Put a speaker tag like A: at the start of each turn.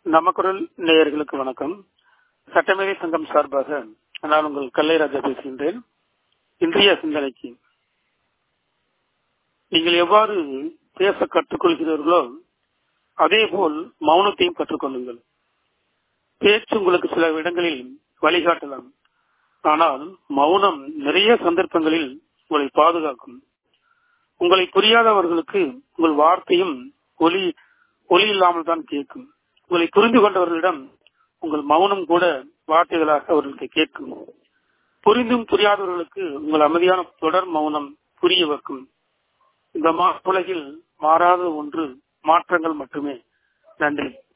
A: நமக்குரல் நேயர்களுக்கு வணக்கம் சட்டமேதை சங்கம் சார்பாக நான் உங்கள் கல்லைராஜா பேசுகின்றேன் இன்றைய சிந்தனைக்கு நீங்கள் எவ்வாறு பேச கற்றுக்கொள்கிறீர்களோ அதேபோல் மௌனத்தையும் கற்றுக்கொள்ளுங்கள் பேச்சு உங்களுக்கு சில இடங்களில் வழிகாட்டலாம் ஆனால் மௌனம் நிறைய சந்தர்ப்பங்களில் உங்களை பாதுகாக்கும் உங்களை புரியாதவர்களுக்கு உங்கள் வார்த்தையும் ஒலி ஒலி இல்லாமல் தான் கேட்கும் உங்களை புரிந்து கொண்டவர்களிடம் உங்கள் மௌனம் கூட வார்த்தைகளாக அவர்களுக்கு கேட்கும் புரிந்தும் புரியாதவர்களுக்கு உங்கள் அமைதியான தொடர் மௌனம் புரிய வைக்கும் இந்த உலகில் மாறாத ஒன்று மாற்றங்கள் மட்டுமே நன்றி